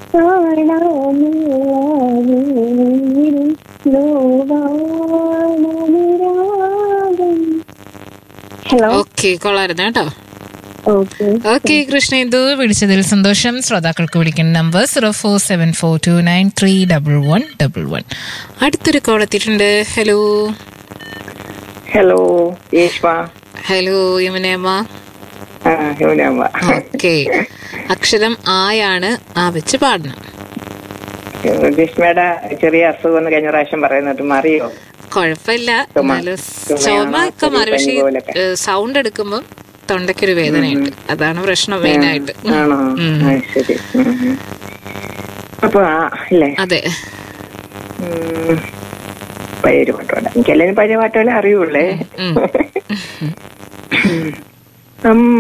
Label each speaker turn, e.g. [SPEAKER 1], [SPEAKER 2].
[SPEAKER 1] Hello
[SPEAKER 2] okay കൊള്ളായിരുന്നു കേട്ടോ
[SPEAKER 1] okay
[SPEAKER 2] okay Krishna ഇത് വിളിച്ചതിൽ സന്തോഷം ശ്രോതാക്കൾക്ക് വിളിക്കുന്ന number zero four seven four two nine three double one double one അടുത്തൊരു കോൾ എത്തിയിട്ടുണ്ട് ഹലോ
[SPEAKER 3] ഹലോ യേശ്വ
[SPEAKER 2] ഹലോ യമുനേമ്മ
[SPEAKER 3] ആ ഹിമനാമ്മ
[SPEAKER 2] ഓക്കെ അക്ഷരം ആയാണ് ആ വെച്ച് പാടണം
[SPEAKER 3] ഗ്രീഷ്മയുടെ ചെറിയ അസുഖം എന്ന് കഴിഞ്ഞ പ്രാവശ്യം പറയുന്നിട്ട് മാറിയോ
[SPEAKER 2] കുഴപ്പമില്ല
[SPEAKER 3] ചുമ.
[SPEAKER 2] എന്നാലും
[SPEAKER 3] ചുമയാണോ?
[SPEAKER 2] ചുമ ഒക്കെ മാറി പക്ഷേ
[SPEAKER 3] പനി പോലൊക്കെ.
[SPEAKER 2] സൗണ്ട് എടുക്കുമ്പോൾ തൊണ്ടയ്ക്കൊരു വേദനയുണ്ട് അതാണ് പ്രശ്നം മെയിൻ ആയിട്ട്
[SPEAKER 3] ആണോ
[SPEAKER 2] ഉം.
[SPEAKER 3] ആ, ശരി ഉം, ഉം. അപ്പൊ ആ അല്ലേ
[SPEAKER 2] അതെ
[SPEAKER 3] ഉം. പഴയ ഒരു പാട്ട് പാടാം എനിക്കെല്ലാരും പഴയ പാട്ടുകളെ അറിയുള്ളേ
[SPEAKER 2] ഉം.
[SPEAKER 3] ഉം